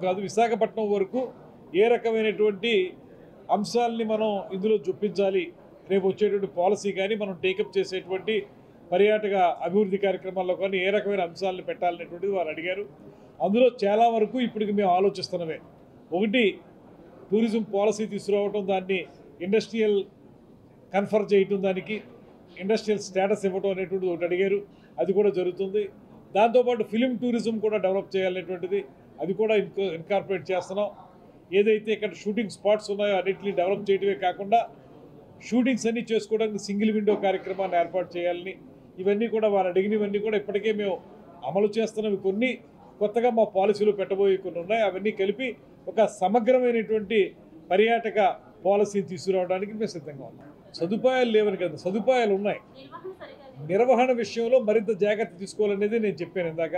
కాదు విశాఖపట్నం వరకు ఏ రకమైనటువంటి అంశాలని మనం ఇందులో చొప్పించాలి రేపు వచ్చేటువంటి పాలసీ కానీ మనం టేకప్ చేసేటువంటి పర్యాటక అభివృద్ధి కార్యక్రమాల్లో కానీ ఏ రకమైన అంశాలను పెట్టాలనేటువంటిది వారు అడిగారు అందులో చాలా వరకు ఇప్పటికి మేము ఆలోచిస్తున్నవే ఒకటి టూరిజం పాలసీ తీసుకురావటం దాన్ని ఇండస్ట్రియల్ కన్ఫర్ చేయటం దానికి ఇండస్ట్రియల్ స్టేటస్ ఇవ్వటం అనేటువంటిది ఒకటి అడిగారు అది కూడా జరుగుతుంది దాంతోపాటు ఫిలిం టూరిజం కూడా డెవలప్ చేయాలనేటువంటిది అది కూడా ఇన్కో ఇన్కార్పొరేట్ చేస్తున్నాం ఏదైతే ఇక్కడ షూటింగ్ స్పాట్స్ ఉన్నాయో అన్నింటినీ డెవలప్ చేయడమే కాకుండా షూటింగ్స్ అన్నీ చేసుకోవడానికి సింగిల్ విండో కార్యక్రమాన్ని ఏర్పాటు చేయాలని ఇవన్నీ కూడా వారు అడిగినవన్నీ కూడా ఇప్పటికే మేము అమలు చేస్తున్నవి కొన్ని కొత్తగా మా పాలసీలో పెట్టబోయే కొన్ని ఉన్నాయి అవన్నీ కలిపి ఒక సమగ్రమైనటువంటి పర్యాటక పాలసీని తీసుకురావడానికి మేము సిద్ధంగా ఉన్నాం సదుపాయాలు లేవని కదా సదుపాయాలు ఉన్నాయి నిర్వహణ సరిగా లేదు. నిర్వహణ విషయంలో మరింత జాగ్రత్త తీసుకోవాలనేది నేను చెప్పాను ఇందాక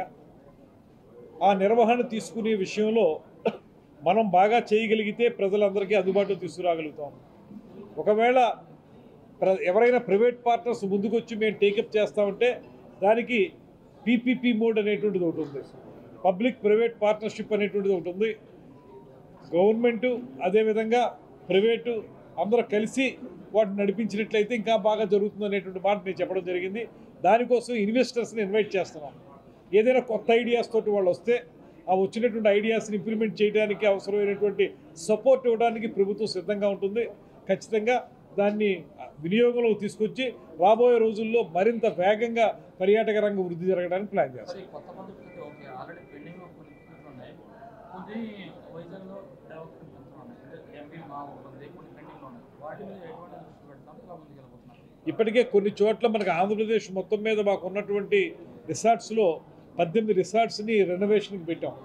ఆ నిర్వహణ తీసుకునే విషయంలో మనం బాగా చేయగలిగితే ప్రజలందరికీ అందుబాటులో తీసుకురాగలుగుతాం ఒకవేళ ప్ర ఎవరైనా ప్రైవేట్ పార్ట్నర్స్ ముందుకు వచ్చి మేము టేకప్ చేస్తామంటే దానికి పీపీపీ మోడ్ అనేటువంటిది ఒకటి ఉంది పబ్లిక్ ప్రైవేట్ పార్ట్నర్షిప్ అనేటువంటిది ఒకటి ఉంది గవర్నమెంటు అదేవిధంగా ప్రైవేటు అందరూ కలిసి వాటిని నడిపించినట్లయితే ఇంకా బాగా జరుగుతుంది అనేటువంటి మాట నేను చెప్పడం జరిగింది దానికోసం ఇన్వెస్టర్స్ని ఇన్వైట్ చేస్తున్నాం ఏదైనా కొత్త ఐడియాస్ తోటి వాళ్ళు వస్తే ఆ వచ్చినటువంటి ఐడియాస్ని ఇంప్లిమెంట్ చేయడానికి అవసరమైనటువంటి సపోర్ట్ ఇవ్వడానికి ప్రభుత్వం సిద్ధంగా ఉంటుంది ఖచ్చితంగా దాన్ని వినియోగంలో తీసుకొచ్చి రాబోయే రోజుల్లో మరింత వేగంగా పర్యాటక రంగం వృద్ధి జరగడానికి ప్లాన్ చేస్తాం సరే ఈ కొత్త పద్ధతులు అయితే ఓకే ఆల్రెడీ పెండింగ్ కొన్ని పద్ధతులు ఉన్నాయి కొన్ని వైజాగ్లో డెవలప్మెంట్ ఉన్నాయి అంటే ఎంపీ మా ఉంది కొన్ని పెండింగ్లో ఉన్నాయి వాటి మీద ఎటువంటి దృష్టి పెడతాం ఇలా ముందుకు వెళ్ళిపోతున్నాం ఇప్పటికే కొన్ని చోట్ల మనకు ఆంధ్రప్రదేశ్ మొత్తం మీద మాకు ఉన్నటువంటి రిసార్ట్స్లో పద్దెనిమిది రిసార్ట్స్ని రెనోవేషన్కి పెట్టాం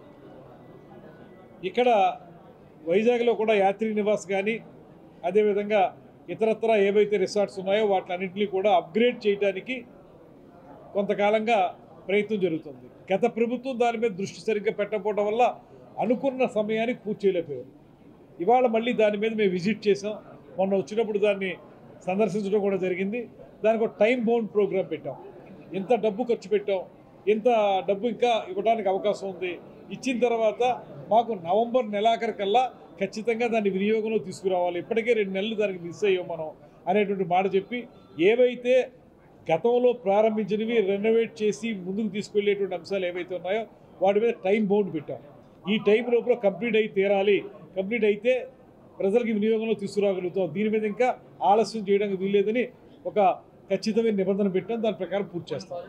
ఇక్కడ వైజాగ్లో కూడా యాత్రి నివాస్ కానీ అదేవిధంగా ఇతరత్ర ఏవైతే రిసార్ట్స్ ఉన్నాయో వాటిలన్నింటినీ కూడా అప్గ్రేడ్ చేయడానికి కొంతకాలంగా ప్రయత్నం జరుగుతుంది గత ప్రభుత్వం దాని మీద దృష్టి సరిగ్గా పెట్టకపోవడం వల్ల అనుకున్న సమయానికి పూర్తి చేయలేకపోయారు ఇవాళ మళ్ళీ దాని మీద మేము విజిట్ చేసాం మొన్న వచ్చినప్పుడు దాన్ని సందర్శించడం కూడా జరిగింది దానికి ఒక టైం బౌండ్ ప్రోగ్రామ్ పెట్టాం ఎంత డబ్బు ఖర్చు పెట్టాం ఎంత డబ్బు ఇంకా ఇవ్వడానికి అవకాశం ఉంది ఇచ్చిన తర్వాత మాకు నవంబర్ నెలాఖరికల్లా ఖచ్చితంగా దాన్ని వినియోగంలో తీసుకురావాలి ఇప్పటికే రెండు నెలలు దానికి మిస్ అయ్యాం మనం అనేటువంటి మాట చెప్పి ఏవైతే గతంలో ప్రారంభించినవి రెనోవేట్ చేసి ముందుకు తీసుకెళ్లేటువంటి అంశాలు ఏవైతే ఉన్నాయో వాటి మీద టైం బౌండ్ పెట్టాం ఈ టైం లోపల కంప్లీట్ అయి తీరాలి కంప్లీట్ అయితే ప్రజలకి వినియోగంలో తీసుకురాగలుగుతాం దీని మీద ఇంకా ఆలస్యం చేయడానికి వీల్లేదని ఒక ఖచ్చితమైన నిబంధన పెట్టాం దాని ప్రకారం పూర్తి చేస్తాం